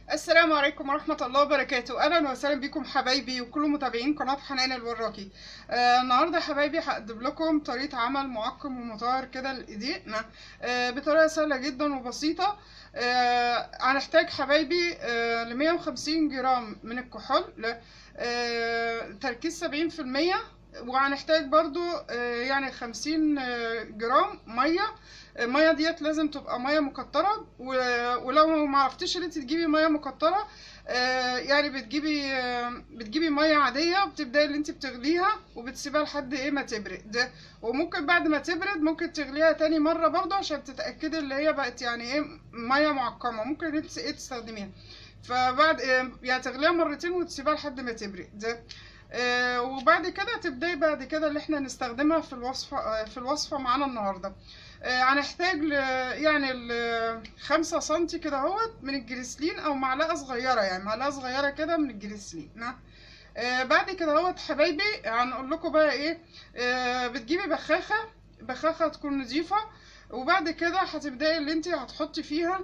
السلام عليكم ورحمة الله وبركاته أهلا وسهلا بكم حبايبي وكل متابعين قناة حنان الوراكي آه النهاردة يا حبايبي هقدم لكم طريقة عمل معقم ومطهر كده لإيدينا آه بطريقة سهلة جدا وبسيطة آه هنحتاج حبايبي آه ل 150 جرام من الكحول آه تركيز 70% وهنحتاج برضو آه يعني 50 جرام ميه الميه ديت لازم تبقى ميه مكتره ولو ما عرفتيش ان انت تجيبي ميه مكتره آه يعني بتجيبي آه بتجيبي ميه عاديه وبتبداي اللي انت بتغليها وبتسيبها لحد ايه ما تبرد وممكن بعد ما تبرد ممكن تغليها تاني مره برضو عشان تتاكدي اللي هي بقت يعني ايه ميه معقمه ممكن انت ايه تستخدميها فبعد يعني تغليها مرتين وتسيبها لحد ما تبرد آه وبعد كده تبداي بعد كده اللي احنا نستخدمها في الوصفه في الوصفه معانا النهارده هنحتاج ل يعني ل خمسة سنتي كده اهوت من الجليسلين او معلقه صغيره يعني معلقه صغيره كده من الجليسلين آه بعد كده اهوت حبايبي هنقول لكم بقى ايه آه بتجيبي بخاخه بخاخه تكون نظيفه وبعد كده هتبداي اللي انت هتحطي فيها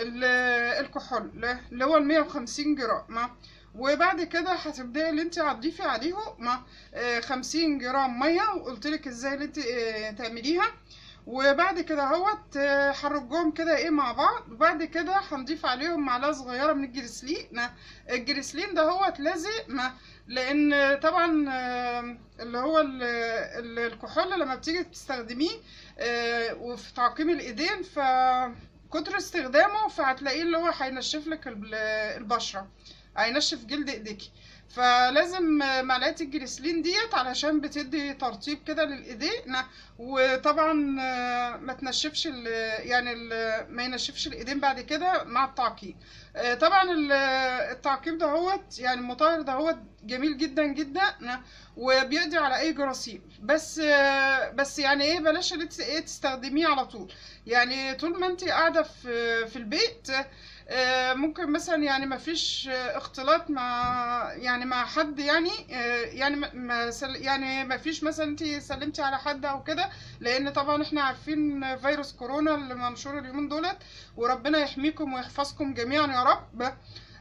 الكحول اللي هو ال 150 جرام وبعد كده هتبداي اللي انت هتضيفي عليهم مع خمسين جرام ميه وقلتلك ازاي اللي انت تعمليها وبعد كده اهوت هنرجهم كده ايه مع بعض وبعد كده هنضيف عليهم معلقه صغيره من الجريسلين الجريسلين ده هوت لازق لان طبعا اللي هو الكحول لما بتيجي تستخدميه وفي تعقيم الايدين ف كتر استخدامه فهتلاقيه اللي هو هينشف لك البشره هينشف جلد ايديكي فلازم معلقه الجليسلين ديت علشان بتدي ترطيب كده للايدين وطبعا ما تنشفش ال يعني ال ما ينشفش الايدين بعد كده مع التعقيم طبعا التعقيم دهوت يعني المطهر دهوت جميل جدا جدا وبيقضي على اي جراثيم بس بس يعني ايه بلاش ايه تستخدميه على طول يعني طول ما انت قاعده في في البيت ممكن مثلا يعني ما فيش اختلاط مع يعني مع حد يعني يعني ما يعني ما فيش مثلا انت سلمتي على حد او كده لان طبعا احنا عارفين فيروس كورونا اللي منشور اليومين دولت وربنا يحميكم ويحفظكم جميعا يا رب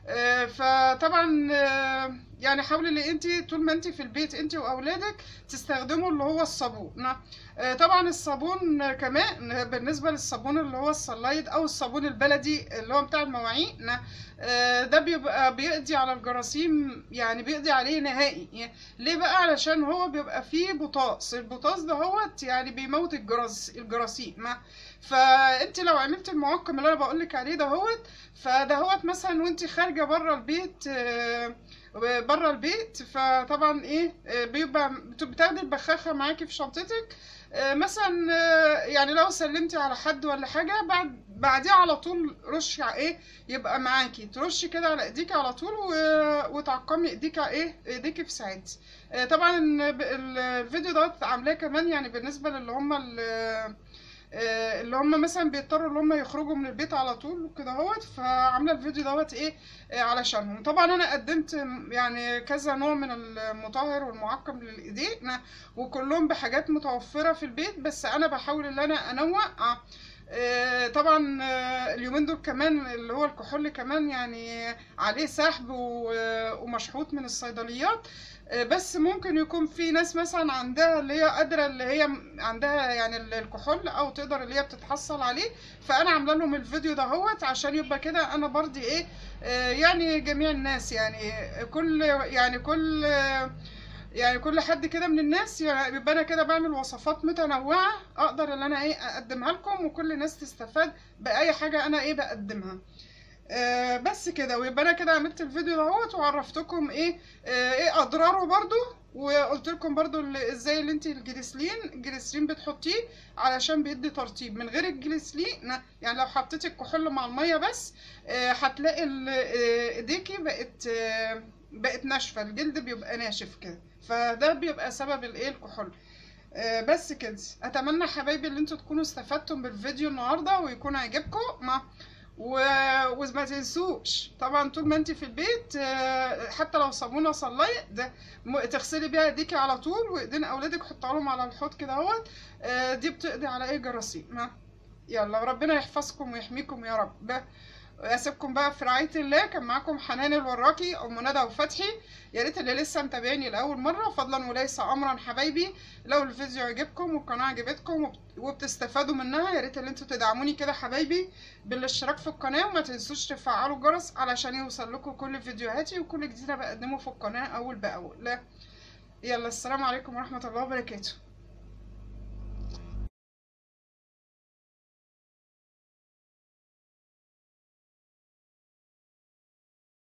فطبعا يعني حاولي ان انت طول ما انت في البيت انت واولادك تستخدموا اللي هو الصابون طبعا الصابون كمان بالنسبه للصابون اللي هو الصلايد او الصابون البلدي اللي هو بتاع المواعين ده بيبقى بيقضي على الجراثيم يعني بيقضي عليه نهائي ليه بقى علشان هو بيبقى فيه بوتاس البوتاس ده هوت يعني بيموت الجراثيم فانت لو عملت المعقم اللي انا بقولك عليه ده هوت فده هوت مثلا وانت خارجه بره البيت بره البيت فطبعا ايه بيبقى بتاخدي البخاخه معاكي في شنطتك مثلا يعني لو سلمتي على حد ولا حاجه بعد بعديها على طول رشي ايه يبقى معاكي ترشي كده على ايديكي على طول وتعقمي ايديك ايه ايديكي في ساعات طبعا الفيديو دوت عاملاه كمان يعني بالنسبه للي هم اللي هم مثلا بيضطروا اللي هم يخرجوا من البيت على طول وكده اهوت فعامله الفيديو دوت ايه علشانهم طبعا انا قدمت يعني كذا نوع من المطهر والمعقم للايدين وكلهم بحاجات متوفره في البيت بس انا بحاول ان انا انوع طبعا اليومين دول كمان اللي هو الكحول كمان يعني عليه سحب ومشحوط من الصيدليات بس ممكن يكون في ناس مثلا عندها اللي هي قادره اللي هي عندها يعني الكحول او تقدر اللي هي بتتحصل عليه فانا عامله لهم الفيديو ده هوت عشان يبقى كده انا برضي ايه يعني جميع الناس يعني كل يعني كل يعني كل حد كده من الناس يعني يبقى انا كده بعمل وصفات متنوعه اقدر ان انا ايه اقدمها لكم وكل الناس تستفاد باي حاجه انا ايه بقدمها آه بس كده ويبقى انا كده عملت الفيديو دهوت وعرفتكم ايه آه ايه اضراره برضو وقلت لكم برضو ازاي اللي انت الجليسلين الجليسلين بتحطيه علشان بيدي ترطيب من غير الجليسلين يعني لو حطيتي الكحول مع الميه بس آه هتلاقي ايديكي بقت بقت ناشفه الجلد بيبقى ناشف كده فده بيبقى سبب الايه الكحول آه بس كده اتمنى حبايبي اللي انتوا تكونوا استفدتم بالفيديو النهارده ويكون عجبكم مع و... وما تنسوش طبعا طول ما انت في البيت آه حتى لو صابونه صلايه ده تغسلي بيها ايديكي على طول وايدين اولادك حطها لهم على الحوض كده اهوت آه دي بتقضي على اي جراثيم يلا وربنا يحفظكم ويحميكم يا رب اسيبكم بقى في رعايه الله كان معاكم حنان الوراكي ام ندى وفتحي يا ريت اللي لسه متابعيني لاول مره فضلا وليس امرا حبايبي لو الفيديو عجبكم والقناه عجبتكم وبت- وبتستفادوا منها يا ريت اللي انتوا تدعموني كده حبايبي بالاشتراك في القناه وما تنسوش تفعلوا الجرس علشان يوصل لكم كل فيديوهاتي وكل جديد أنا بقدمه في القناه اول باول لا يلا السلام عليكم ورحمه الله وبركاته